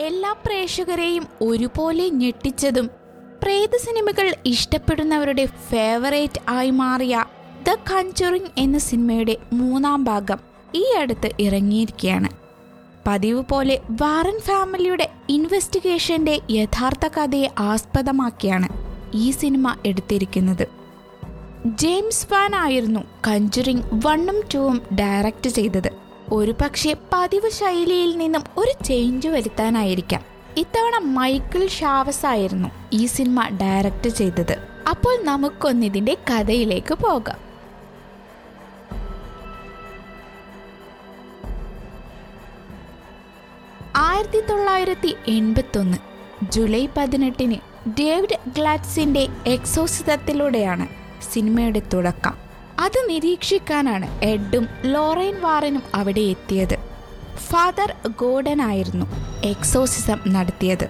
എല്ലാ പ്രേക്ഷകരെയും ഒരുപോലെ ഞെട്ടിച്ചതും പ്രേത സിനിമകൾ ഇഷ്ടപ്പെടുന്നവരുടെ ഫേവറേറ്റ് ആയി മാറിയ ദ കഞ്ചറിങ് എന്ന സിനിമയുടെ മൂന്നാം ഭാഗം ഈ അടുത്ത് ഇറങ്ങിയിരിക്കുകയാണ് പതിവ് പോലെ വാറൻ ഫാമിലിയുടെ ഇൻവെസ്റ്റിഗേഷന്റെ യഥാർത്ഥ കഥയെ ആസ്പദമാക്കിയാണ് ഈ സിനിമ എടുത്തിരിക്കുന്നത് ജെയിംസ് വാൻ ആയിരുന്നു കഞ്ചറിങ് വണ്ണും ടൂവും ഡയറക്റ്റ് ചെയ്തത് ഒരു പക്ഷേ പതിവ് ശൈലിയിൽ നിന്നും ഒരു ചേഞ്ച് വരുത്താനായിരിക്കാം ഇത്തവണ മൈക്കിൾ ഷാവസ് ആയിരുന്നു ഈ സിനിമ ഡയറക്റ്റ് ചെയ്തത് അപ്പോൾ നമുക്കൊന്നിതിന്റെ കഥയിലേക്ക് പോകാം ആയിരത്തി തൊള്ളായിരത്തി എൺപത്തൊന്ന് ജൂലൈ പതിനെട്ടിന് ഡേവിഡ് ഗ്ലാഡ്സിന്റെ എക്സോസിതത്തിലൂടെയാണ് സിനിമയുടെ തുടക്കം അത് നിരീക്ഷിക്കാനാണ് എഡും ലോറൈൻ വാറനും അവിടെ എത്തിയത് ഫാദർ ഗോഡൻ ആയിരുന്നു എക്സോസിസം നടത്തിയത്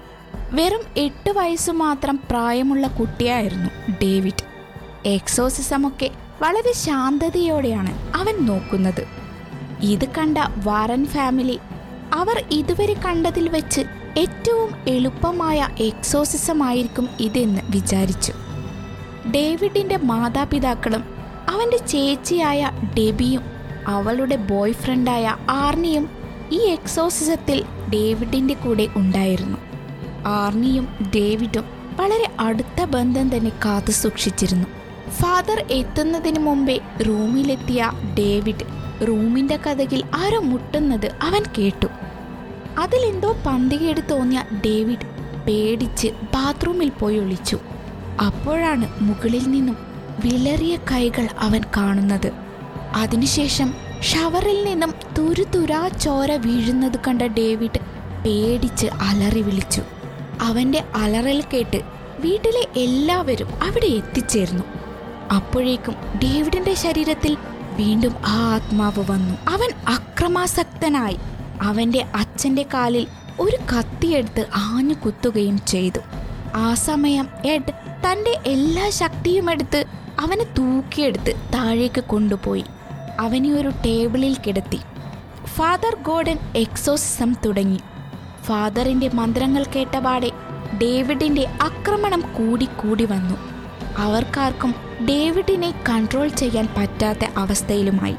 വെറും എട്ട് വയസ്സു മാത്രം പ്രായമുള്ള കുട്ടിയായിരുന്നു ഡേവിഡ് എക്സോസിസമൊക്കെ വളരെ ശാന്തതയോടെയാണ് അവൻ നോക്കുന്നത് ഇത് കണ്ട വാറൻ ഫാമിലി അവർ ഇതുവരെ കണ്ടതിൽ വെച്ച് ഏറ്റവും എളുപ്പമായ എക്സോസിസമായിരിക്കും ഇതെന്ന് വിചാരിച്ചു ഡേവിഡിന്റെ മാതാപിതാക്കളും അവന്റെ ചേച്ചിയായ ഡെബിയും അവളുടെ ബോയ് ഫ്രണ്ടായ ആർണിയും ഈ എക്സോസിസത്തിൽ ഡേവിഡിന്റെ കൂടെ ഉണ്ടായിരുന്നു ആർണിയും ഡേവിഡും വളരെ അടുത്ത ബന്ധം തന്നെ കാത്തു സൂക്ഷിച്ചിരുന്നു ഫാദർ എത്തുന്നതിന് മുമ്പേ റൂമിലെത്തിയ ഡേവിഡ് റൂമിന്റെ കഥകിൽ ആരോ മുട്ടുന്നത് അവൻ കേട്ടു അതിലെന്തോ പന്തികേട് തോന്നിയ ഡേവിഡ് പേടിച്ച് ബാത്റൂമിൽ പോയി ഒളിച്ചു അപ്പോഴാണ് മുകളിൽ നിന്നും വിളറിയ കൈകൾ അവൻ കാണുന്നത് അതിനുശേഷം ഷവറിൽ നിന്നും തുരുതുരാ ചോര വീഴുന്നത് കണ്ട ഡേവിഡ് പേടിച്ച് അലറി വിളിച്ചു അവന്റെ അലറൽ കേട്ട് വീട്ടിലെ എല്ലാവരും അവിടെ എത്തിച്ചേർന്നു അപ്പോഴേക്കും ഡേവിഡിന്റെ ശരീരത്തിൽ വീണ്ടും ആ ആത്മാവ് വന്നു അവൻ അക്രമാസക്തനായി അവന്റെ അച്ഛന്റെ കാലിൽ ഒരു കത്തിയെടുത്ത് ആഞ്ഞു കുത്തുകയും ചെയ്തു ആ സമയം എഡ് തന്റെ എല്ലാ ശക്തിയും എടുത്ത് അവനെ തൂക്കിയെടുത്ത് താഴേക്ക് കൊണ്ടുപോയി അവനെ ഒരു ടേബിളിൽ കിടത്തി ഫാദർ ഗോഡൻ എക്സോസിസം തുടങ്ങി ഫാദറിന്റെ മന്ത്രങ്ങൾ കേട്ടപാടെ ഡേവിഡിന്റെ ആക്രമണം കൂടി കൂടി വന്നു അവർക്കാർക്കും ഡേവിഡിനെ കൺട്രോൾ ചെയ്യാൻ പറ്റാത്ത അവസ്ഥയിലുമായി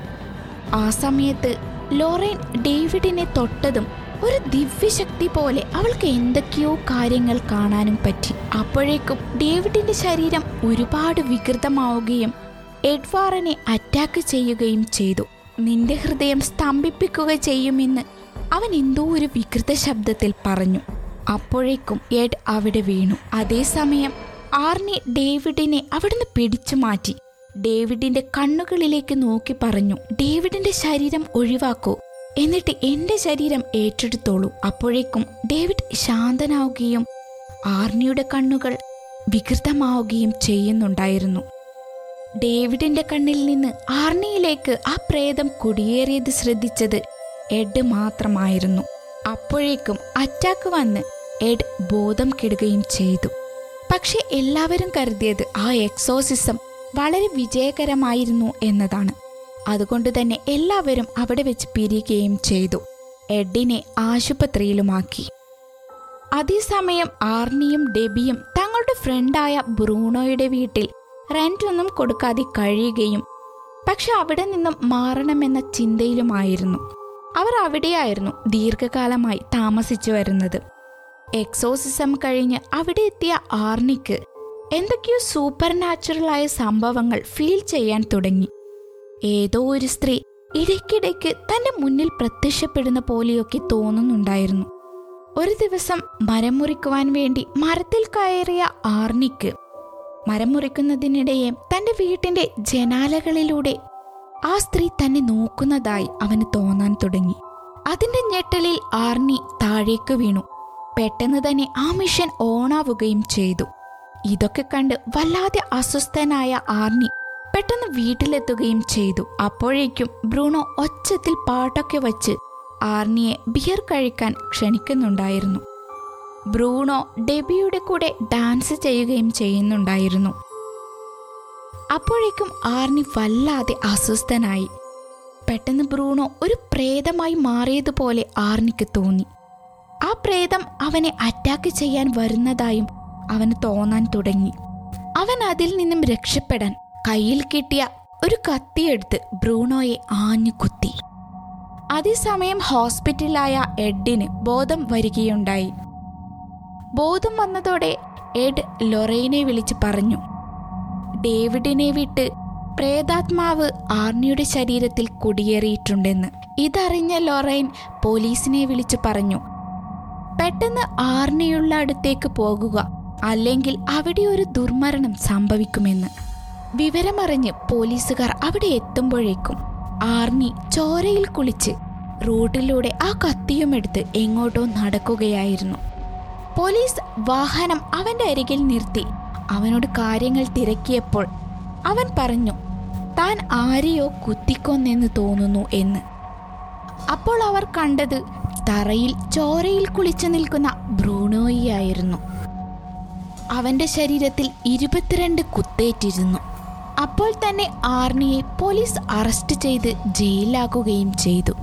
ആ സമയത്ത് ലോറൈൻ ഡേവിഡിനെ തൊട്ടതും ഒരു ദിവ്യശക്തി പോലെ അവൾക്ക് എന്തൊക്കെയോ കാര്യങ്ങൾ കാണാനും പറ്റി അപ്പോഴേക്കും ഡേവിഡിന്റെ ശരീരം ഒരുപാട് വികൃതമാവുകയും എഡ്വാറിനെ അറ്റാക്ക് ചെയ്യുകയും ചെയ്തു നിന്റെ ഹൃദയം സ്തംഭിപ്പിക്കുക ചെയ്യുമെന്ന് അവൻ എന്തോ ഒരു വികൃത ശബ്ദത്തിൽ പറഞ്ഞു അപ്പോഴേക്കും എഡ് അവിടെ വീണു അതേസമയം ആർണി ഡേവിഡിനെ അവിടുന്ന് പിടിച്ചു മാറ്റി ഡേവിഡിന്റെ കണ്ണുകളിലേക്ക് നോക്കി പറഞ്ഞു ഡേവിഡിന്റെ ശരീരം ഒഴിവാക്കൂ എന്നിട്ട് എന്റെ ശരീരം ഏറ്റെടുത്തോളൂ അപ്പോഴേക്കും ഡേവിഡ് ശാന്തനാവുകയും ആർണിയുടെ കണ്ണുകൾ വികൃതമാവുകയും ചെയ്യുന്നുണ്ടായിരുന്നു ഡേവിഡിന്റെ കണ്ണിൽ നിന്ന് ആർണിയിലേക്ക് ആ പ്രേതം കുടിയേറിയത് ശ്രദ്ധിച്ചത് എഡ് മാത്രമായിരുന്നു അപ്പോഴേക്കും അറ്റാക്ക് വന്ന് എഡ് ബോധം കെടുകയും ചെയ്തു പക്ഷെ എല്ലാവരും കരുതിയത് ആ എക്സോസിസം വളരെ വിജയകരമായിരുന്നു എന്നതാണ് അതുകൊണ്ട് തന്നെ എല്ലാവരും അവിടെ വെച്ച് പിരിയുകയും ചെയ്തു എഡിനെ ആശുപത്രിയിലുമാക്കി അതേസമയം ആർണിയും ഡെബിയും തങ്ങളുടെ ഫ്രണ്ടായ ബ്രൂണോയുടെ വീട്ടിൽ റെന്റ് ഒന്നും കൊടുക്കാതെ കഴിയുകയും പക്ഷെ അവിടെ നിന്നും മാറണമെന്ന ചിന്തയിലുമായിരുന്നു അവർ അവിടെയായിരുന്നു ദീർഘകാലമായി താമസിച്ചു വരുന്നത് എക്സോസിസം കഴിഞ്ഞ് അവിടെ എത്തിയ ആർണിക്ക് എന്തൊക്കെയോ സൂപ്പർ നാച്ചുറലായ സംഭവങ്ങൾ ഫീൽ ചെയ്യാൻ തുടങ്ങി ഏതോ ഒരു സ്ത്രീ ഇടയ്ക്കിടയ്ക്ക് തന്റെ മുന്നിൽ പ്രത്യക്ഷപ്പെടുന്ന പോലെയൊക്കെ തോന്നുന്നുണ്ടായിരുന്നു ഒരു ദിവസം മരം മുറിക്കുവാൻ വേണ്ടി മരത്തിൽ കയറിയ ആർണിക്ക് മരം മുറിക്കുന്നതിനിടെയെ തന്റെ വീട്ടിന്റെ ജനാലകളിലൂടെ ആ സ്ത്രീ തന്നെ നോക്കുന്നതായി അവന് തോന്നാൻ തുടങ്ങി അതിന്റെ ഞെട്ടലിൽ ആർണി താഴേക്ക് വീണു പെട്ടെന്ന് തന്നെ ആ മിഷൻ ഓണാവുകയും ചെയ്തു ഇതൊക്കെ കണ്ട് വല്ലാതെ അസ്വസ്ഥനായ ആർണി പെട്ടെന്ന് വീട്ടിലെത്തുകയും ചെയ്തു അപ്പോഴേക്കും ബ്രൂണോ ഒച്ചത്തിൽ പാട്ടൊക്കെ വച്ച് ആർണിയെ ബിയർ കഴിക്കാൻ ക്ഷണിക്കുന്നുണ്ടായിരുന്നു ബ്രൂണോ ഡെബിയുടെ കൂടെ ഡാൻസ് ചെയ്യുകയും ചെയ്യുന്നുണ്ടായിരുന്നു അപ്പോഴേക്കും ആർണി വല്ലാതെ അസ്വസ്ഥനായി പെട്ടെന്ന് ബ്രൂണോ ഒരു പ്രേതമായി മാറിയതുപോലെ ആർണിക്ക് തോന്നി ആ പ്രേതം അവനെ അറ്റാക്ക് ചെയ്യാൻ വരുന്നതായും അവന് തോന്നാൻ തുടങ്ങി അവൻ അതിൽ നിന്നും രക്ഷപ്പെടാൻ കയ്യിൽ കിട്ടിയ ഒരു കത്തിയെടുത്ത് ബ്രൂണോയെ ആഞ്ഞു കുത്തി അതേസമയം ഹോസ്പിറ്റലിലായ എഡിന് ബോധം വരികയുണ്ടായി ബോധം വന്നതോടെ എഡ് ലൊറൈനെ വിളിച്ച് പറഞ്ഞു ഡേവിഡിനെ വിട്ട് പ്രേതാത്മാവ് ആർണിയുടെ ശരീരത്തിൽ കുടിയേറിയിട്ടുണ്ടെന്ന് ഇതറിഞ്ഞ ലൊറൈൻ പോലീസിനെ വിളിച്ചു പറഞ്ഞു പെട്ടെന്ന് ആർണിയുള്ള അടുത്തേക്ക് പോകുക അല്ലെങ്കിൽ അവിടെ ഒരു ദുർമരണം സംഭവിക്കുമെന്ന് വിവരമറിഞ്ഞ് പോലീസുകാർ അവിടെ എത്തുമ്പോഴേക്കും ആർണി ചോരയിൽ കുളിച്ച് റോഡിലൂടെ ആ കത്തിയുമെടുത്ത് എങ്ങോട്ടോ നടക്കുകയായിരുന്നു പോലീസ് വാഹനം അവന്റെ അരികിൽ നിർത്തി അവനോട് കാര്യങ്ങൾ തിരക്കിയപ്പോൾ അവൻ പറഞ്ഞു താൻ ആരെയോ കുത്തിക്കൊന്നെന്ന് തോന്നുന്നു എന്ന് അപ്പോൾ അവർ കണ്ടത് തറയിൽ ചോരയിൽ കുളിച്ചു നിൽക്കുന്ന ബ്രൂണോയിയായിരുന്നു അവന്റെ ശരീരത്തിൽ ഇരുപത്തിരണ്ട് കുത്തേറ്റിരുന്നു അപ്പോൾ തന്നെ ആർണിയെ പോലീസ് അറസ്റ്റ് ചെയ്ത് ജയിലിലാക്കുകയും ചെയ്തു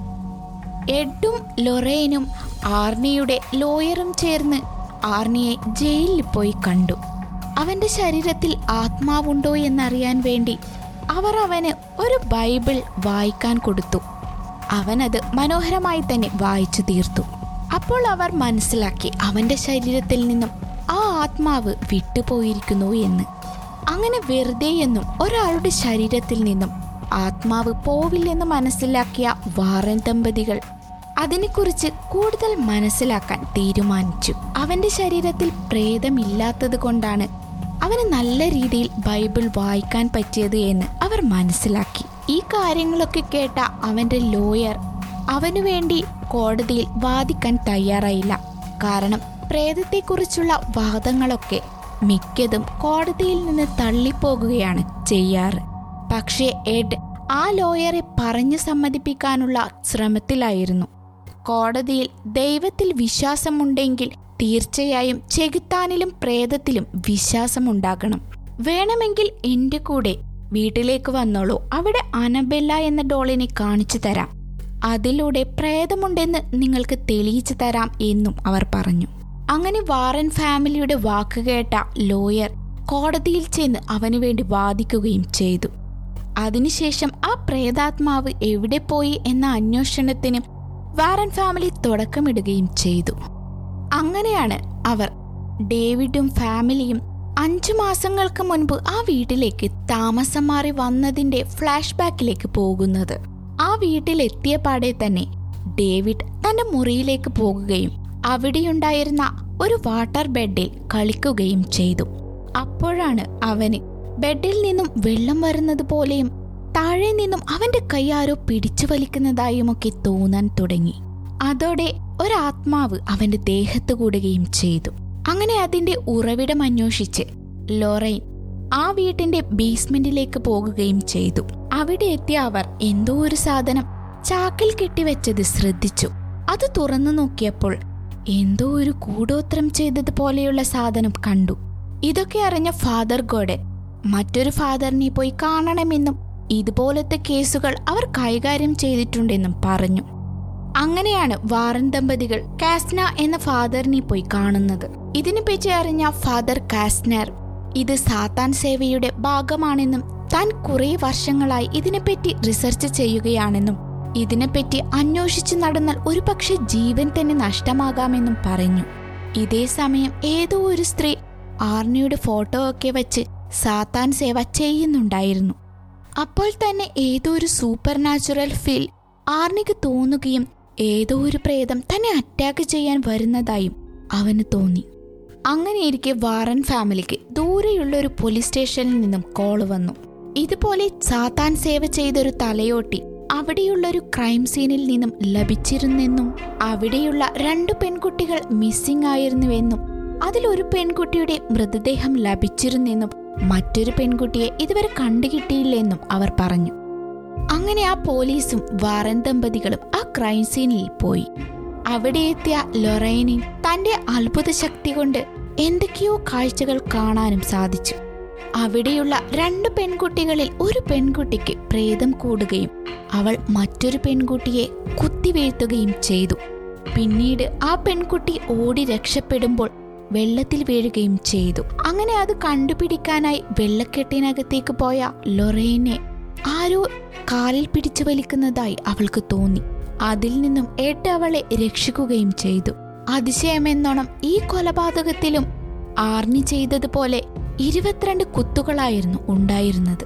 എഡും ലൊറേനും ആർണിയുടെ ലോയറും ചേർന്ന് ആർണിയെ ജയിലിൽ പോയി കണ്ടു അവന്റെ ശരീരത്തിൽ ആത്മാവുണ്ടോ എന്നറിയാൻ വേണ്ടി അവർ അവന് ഒരു ബൈബിൾ വായിക്കാൻ കൊടുത്തു അവനത് മനോഹരമായി തന്നെ വായിച്ചു തീർത്തു അപ്പോൾ അവർ മനസ്സിലാക്കി അവന്റെ ശരീരത്തിൽ നിന്നും ആ ആത്മാവ് വിട്ടുപോയിരിക്കുന്നു എന്ന് അങ്ങനെ വെറുതെയെന്നും ഒരാളുടെ ശരീരത്തിൽ നിന്നും ആത്മാവ് പോവില്ലെന്ന് മനസ്സിലാക്കിയ വാറൻ ദമ്പതികൾ അതിനെക്കുറിച്ച് കൂടുതൽ മനസ്സിലാക്കാൻ തീരുമാനിച്ചു അവന്റെ ശരീരത്തിൽ പ്രേതമില്ലാത്തത് കൊണ്ടാണ് അവന് നല്ല രീതിയിൽ ബൈബിൾ വായിക്കാൻ പറ്റിയത് എന്ന് അവർ മനസ്സിലാക്കി ഈ കാര്യങ്ങളൊക്കെ കേട്ട അവന്റെ ലോയർ അവനു വേണ്ടി കോടതിയിൽ വാദിക്കാൻ തയ്യാറായില്ല കാരണം പ്രേതത്തെക്കുറിച്ചുള്ള വാദങ്ങളൊക്കെ മിക്കതും കോടതിയിൽ നിന്ന് തള്ളിപ്പോകുകയാണ് ചെയ്യാറ് പക്ഷേ എഡ് ആ ലോയറെ പറഞ്ഞു സമ്മതിപ്പിക്കാനുള്ള ശ്രമത്തിലായിരുന്നു കോടതിയിൽ ദൈവത്തിൽ വിശ്വാസമുണ്ടെങ്കിൽ തീർച്ചയായും ചെകുത്താനിലും പ്രേതത്തിലും വിശ്വാസമുണ്ടാകണം വേണമെങ്കിൽ എൻ്റെ കൂടെ വീട്ടിലേക്ക് വന്നോളൂ അവിടെ അനബെല്ല എന്ന ഡോളിനെ കാണിച്ചു തരാം അതിലൂടെ പ്രേതമുണ്ടെന്ന് നിങ്ങൾക്ക് തെളിയിച്ചു തരാം എന്നും അവർ പറഞ്ഞു അങ്ങനെ വാറൻ ഫാമിലിയുടെ വാക്ക് കേട്ട ലോയർ കോടതിയിൽ ചെന്ന് അവനു വേണ്ടി വാദിക്കുകയും ചെയ്തു അതിനുശേഷം ആ പ്രേതാത്മാവ് എവിടെ പോയി എന്ന അന്വേഷണത്തിന് വാറൻ ഫാമിലി തുടക്കമിടുകയും ചെയ്തു അങ്ങനെയാണ് അവർ ഡേവിഡും ഫാമിലിയും അഞ്ചു മാസങ്ങൾക്ക് മുൻപ് ആ വീട്ടിലേക്ക് താമസം മാറി വന്നതിന്റെ ഫ്ലാഷ് ബാക്കിലേക്ക് പോകുന്നത് ആ വീട്ടിലെത്തിയ പാടെ തന്നെ ഡേവിഡ് തന്റെ മുറിയിലേക്ക് പോകുകയും അവിടെയുണ്ടായിരുന്ന ഒരു വാട്ടർ ബെഡിൽ കളിക്കുകയും ചെയ്തു അപ്പോഴാണ് അവന് ബെഡിൽ നിന്നും വെള്ളം വരുന്നത് പോലെയും താഴെ നിന്നും അവന്റെ കൈ ആരോ പിടിച്ചു വലിക്കുന്നതായുമൊക്കെ തോന്നാൻ തുടങ്ങി അതോടെ ഒരാത്മാവ് അവന്റെ ദേഹത്ത് കൂടുകയും ചെയ്തു അങ്ങനെ അതിന്റെ ഉറവിടം അന്വേഷിച്ച് ലൊറൈൻ ആ വീട്ടിന്റെ ബേസ്മെന്റിലേക്ക് പോകുകയും ചെയ്തു അവിടെ എത്തിയ അവർ എന്തോ ഒരു സാധനം ചാക്കിൽ കെട്ടിവെച്ചത് ശ്രദ്ധിച്ചു അത് തുറന്നു നോക്കിയപ്പോൾ എന്തോ ഒരു കൂടോത്രം ചെയ്തതുപോലെയുള്ള സാധനം കണ്ടു ഇതൊക്കെ അറിഞ്ഞ ഫാദർ ഗോഡ് മറ്റൊരു ഫാദറിനെ പോയി കാണണമെന്നും ഇതുപോലത്തെ കേസുകൾ അവർ കൈകാര്യം ചെയ്തിട്ടുണ്ടെന്നും പറഞ്ഞു അങ്ങനെയാണ് വാറൻ ദമ്പതികൾ കാസ്ന എന്ന ഫാദറിനെ പോയി കാണുന്നത് ഇതിനെപ്പറ്റി അറിഞ്ഞ ഫാദർ കാസ്നർ ഇത് സാത്താൻ സേവയുടെ ഭാഗമാണെന്നും താൻ കുറേ വർഷങ്ങളായി ഇതിനെപ്പറ്റി റിസർച്ച് ചെയ്യുകയാണെന്നും ഇതിനെപ്പറ്റി അന്വേഷിച്ചു നടന്നാൽ ഒരുപക്ഷെ ജീവൻ തന്നെ നഷ്ടമാകാമെന്നും പറഞ്ഞു ഇതേ സമയം ഏതോ ഒരു സ്ത്രീ ആർണിയുടെ ഫോട്ടോ ഒക്കെ വെച്ച് സാത്താൻ സേവ ചെയ്യുന്നുണ്ടായിരുന്നു അപ്പോൾ തന്നെ ഏതോ ഒരു സൂപ്പർ നാച്ചുറൽ ഫീൽ ആർണിക്ക് തോന്നുകയും ഏതോ ഒരു പ്രേതം തന്നെ അറ്റാക്ക് ചെയ്യാൻ വരുന്നതായും അവന് തോന്നി അങ്ങനെയിരിക്കെ വാറൻ ഫാമിലിക്ക് ദൂരെയുള്ള ഒരു പോലീസ് സ്റ്റേഷനിൽ നിന്നും കോൾ വന്നു ഇതുപോലെ സാത്താൻ സേവ ചെയ്തൊരു തലയോട്ടി അവിടെയുള്ള ഒരു ക്രൈം സീനിൽ നിന്നും ലഭിച്ചിരുന്നെന്നും അവിടെയുള്ള രണ്ടു പെൺകുട്ടികൾ മിസ്സിംഗ് ആയിരുന്നുവെന്നും അതിലൊരു പെൺകുട്ടിയുടെ മൃതദേഹം ലഭിച്ചിരുന്നെന്നും മറ്റൊരു പെൺകുട്ടിയെ ഇതുവരെ കണ്ടുകിട്ടിയില്ലെന്നും അവർ പറഞ്ഞു അങ്ങനെ ആ പോലീസും വാറൻ ദമ്പതികളും ആ ക്രൈം സീനിൽ പോയി അവിടെ എത്തിയ ലൊറൈനിൻ തന്റെ അത്ഭുത ശക്തി കൊണ്ട് എന്തൊക്കെയോ കാഴ്ചകൾ കാണാനും സാധിച്ചു അവിടെയുള്ള രണ്ട് പെൺകുട്ടികളിൽ ഒരു പെൺകുട്ടിക്ക് പ്രേതം കൂടുകയും അവൾ മറ്റൊരു പെൺകുട്ടിയെ കുത്തിവീഴ്ത്തുകയും ചെയ്തു പിന്നീട് ആ പെൺകുട്ടി ഓടി രക്ഷപ്പെടുമ്പോൾ വെള്ളത്തിൽ വീഴുകയും ചെയ്തു അങ്ങനെ അത് കണ്ടുപിടിക്കാനായി വെള്ളക്കെട്ടിനകത്തേക്ക് പോയ ലൊറൈനെ ആരോ കാലിൽ പിടിച്ചു വലിക്കുന്നതായി അവൾക്ക് തോന്നി അതിൽ നിന്നും എഡ് അവളെ രക്ഷിക്കുകയും ചെയ്തു അതിശയമെന്നോണം ഈ കൊലപാതകത്തിലും ആർണി ചെയ്തതുപോലെ ഇരുപത്തിരണ്ട് കുത്തുകളായിരുന്നു ഉണ്ടായിരുന്നത്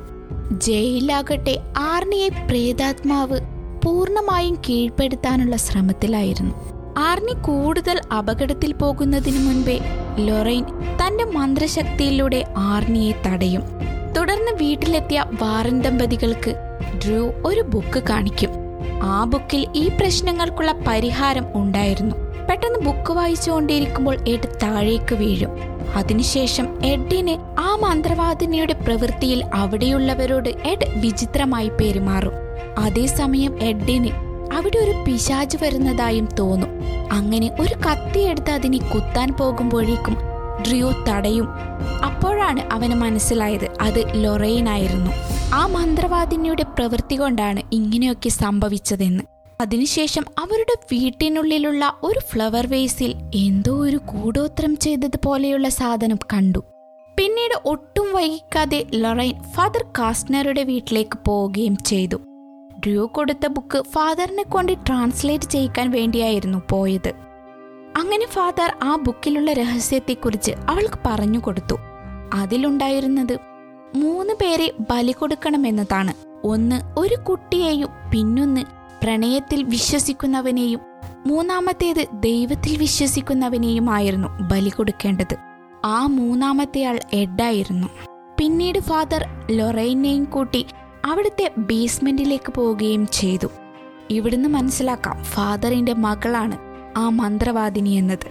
ജയിലാകട്ടെ ആർണിയെ പ്രേതാത്മാവ് പൂർണ്ണമായും കീഴ്പ്പെടുത്താനുള്ള ശ്രമത്തിലായിരുന്നു ആർണി കൂടുതൽ അപകടത്തിൽ പോകുന്നതിനു മുൻപേ ലൊറൈൻ തന്റെ മന്ത്രശക്തിയിലൂടെ ആർണിയെ തടയും തുടർന്ന് വീട്ടിലെത്തിയ വാറൻ ദമ്പതികൾക്ക് ഡ്രൂ ഒരു ബുക്ക് കാണിക്കും ആ ബുക്കിൽ ഈ പ്രശ്നങ്ങൾക്കുള്ള പരിഹാരം ഉണ്ടായിരുന്നു പെട്ടെന്ന് ബുക്ക് വായിച്ചുകൊണ്ടിരിക്കുമ്പോൾ എഡ് താഴേക്ക് വീഴും അതിനുശേഷം എഡിന് ആ മന്ത്രവാദിനിയുടെ പ്രവൃത്തിയിൽ അവിടെയുള്ളവരോട് എഡ് വിചിത്രമായി പെരുമാറും അതേസമയം എഡിന് അവിടെ ഒരു പിശാജ് വരുന്നതായും തോന്നും അങ്ങനെ ഒരു കത്തിയെടുത്ത് അതിനെ കുത്താൻ പോകുമ്പോഴേക്കും ഡ്രിയോ തടയും അപ്പോഴാണ് അവന് മനസ്സിലായത് അത് ലൊറൈനായിരുന്നു ആ മന്ത്രവാദിനിയുടെ പ്രവൃത്തി കൊണ്ടാണ് ഇങ്ങനെയൊക്കെ സംഭവിച്ചതെന്ന് അതിനുശേഷം അവരുടെ വീട്ടിനുള്ളിലുള്ള ഒരു ഫ്ലവർ വേസിൽ എന്തോ ഒരു കൂടോത്രം ചെയ്തതുപോലെയുള്ള സാധനം കണ്ടു പിന്നീട് ഒട്ടും വൈകിക്കാതെ ലൊറൈൻ ഫാദർ കാസ്റ്റനറുടെ വീട്ടിലേക്ക് പോവുകയും ചെയ്തു ഡ്രൂ കൊടുത്ത ബുക്ക് ഫാദറിനെ കൊണ്ട് ട്രാൻസ്ലേറ്റ് ചെയ്യിക്കാൻ വേണ്ടിയായിരുന്നു പോയത് അങ്ങനെ ഫാദർ ആ ബുക്കിലുള്ള രഹസ്യത്തെക്കുറിച്ച് അവൾക്ക് പറഞ്ഞു കൊടുത്തു അതിലുണ്ടായിരുന്നത് മൂന്ന് പേരെ ബലി കൊടുക്കണമെന്നതാണ് ഒന്ന് ഒരു കുട്ടിയെയും പിന്നൊന്ന് പ്രണയത്തിൽ വിശ്വസിക്കുന്നവനെയും മൂന്നാമത്തേത് ദൈവത്തിൽ വിശ്വസിക്കുന്നവനെയുമായിരുന്നു ബലി കൊടുക്കേണ്ടത് ആ മൂന്നാമത്തെയാൾ എഡായിരുന്നു പിന്നീട് ഫാദർ ലൊറൈനെയും കൂട്ടി അവിടുത്തെ ബേസ്മെന്റിലേക്ക് പോവുകയും ചെയ്തു ഇവിടുന്ന് മനസ്സിലാക്കാം ഫാദറിന്റെ മകളാണ് ആ മന്ത്രവാദിനി എന്നത്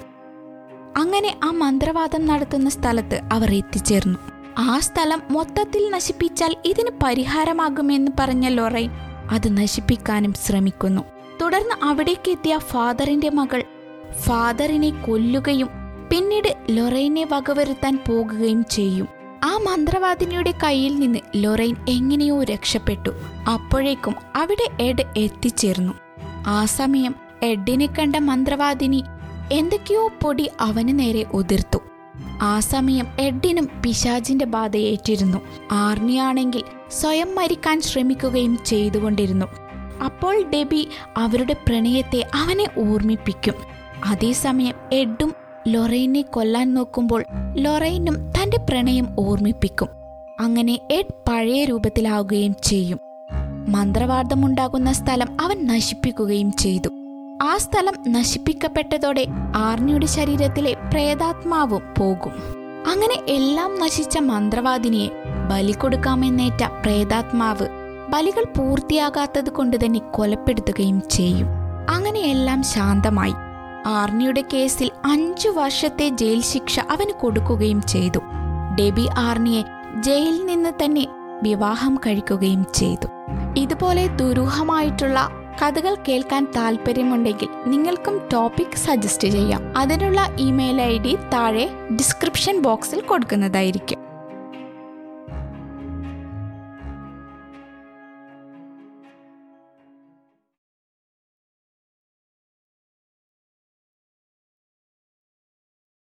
അങ്ങനെ ആ മന്ത്രവാദം നടത്തുന്ന സ്ഥലത്ത് അവർ എത്തിച്ചേർന്നു ആ സ്ഥലം മൊത്തത്തിൽ നശിപ്പിച്ചാൽ ഇതിന് പരിഹാരമാകുമെന്ന് പറഞ്ഞ ലൊറൈൻ അത് നശിപ്പിക്കാനും ശ്രമിക്കുന്നു തുടർന്ന് അവിടേക്ക് എത്തിയ ഫാദറിന്റെ മകൾ ഫാദറിനെ കൊല്ലുകയും പിന്നീട് ലൊറൈനെ വകവരുത്താൻ പോകുകയും ചെയ്യും ആ മന്ത്രവാദിനിയുടെ കയ്യിൽ നിന്ന് ലൊറൈൻ എങ്ങനെയോ രക്ഷപ്പെട്ടു അപ്പോഴേക്കും അവിടെ എഡ് എത്തിച്ചേർന്നു ആ സമയം എഡിനെ കണ്ട മന്ത്രവാദിനി എന്തൊക്കെയോ പൊടി അവന് നേരെ ഉതിർത്തു ആ സമയം എഡിനും പിശാജിന്റെ ബാധയേറ്റിരുന്നു ആർണിയാണെങ്കിൽ സ്വയം മരിക്കാൻ ശ്രമിക്കുകയും ചെയ്തുകൊണ്ടിരുന്നു അപ്പോൾ ഡെബി അവരുടെ പ്രണയത്തെ അവനെ ഓർമ്മിപ്പിക്കും അതേസമയം എഡും ലൊറൈനെ കൊല്ലാൻ നോക്കുമ്പോൾ ലൊറൈനും തന്റെ പ്രണയം ഓർമ്മിപ്പിക്കും അങ്ങനെ എഡ് പഴയ രൂപത്തിലാവുകയും ചെയ്യും മന്ത്രവാദമുണ്ടാകുന്ന സ്ഥലം അവൻ നശിപ്പിക്കുകയും ചെയ്തു ആ സ്ഥലം നശിപ്പിക്കപ്പെട്ടതോടെ ആർണിയുടെ ശരീരത്തിലെ പ്രേതാത്മാവും പോകും അങ്ങനെ എല്ലാം നശിച്ച മന്ത്രവാദിനിയെ ബലി കൊടുക്കാമെന്നേറ്റ പ്രേതാത്മാവ് ബലികൾ പൂർത്തിയാകാത്തത് കൊണ്ട് തന്നെ കൊലപ്പെടുത്തുകയും ചെയ്യും അങ്ങനെ എല്ലാം ശാന്തമായി ആർണിയുടെ കേസിൽ അഞ്ചു വർഷത്തെ ജയിൽ ശിക്ഷ അവന് കൊടുക്കുകയും ചെയ്തു ഡെബി ആർണിയെ ജയിലിൽ നിന്ന് തന്നെ വിവാഹം കഴിക്കുകയും ചെയ്തു ഇതുപോലെ ദുരൂഹമായിട്ടുള്ള കഥകൾ കേൾക്കാൻ താല്പര്യമുണ്ടെങ്കിൽ നിങ്ങൾക്കും ടോപ്പിക് സജസ്റ്റ് ചെയ്യാം അതിനുള്ള ഇമെയിൽ ഐ ഡി താഴെ ഡിസ്ക്രിപ്ഷൻ ബോക്സിൽ കൊടുക്കുന്നതായിരിക്കും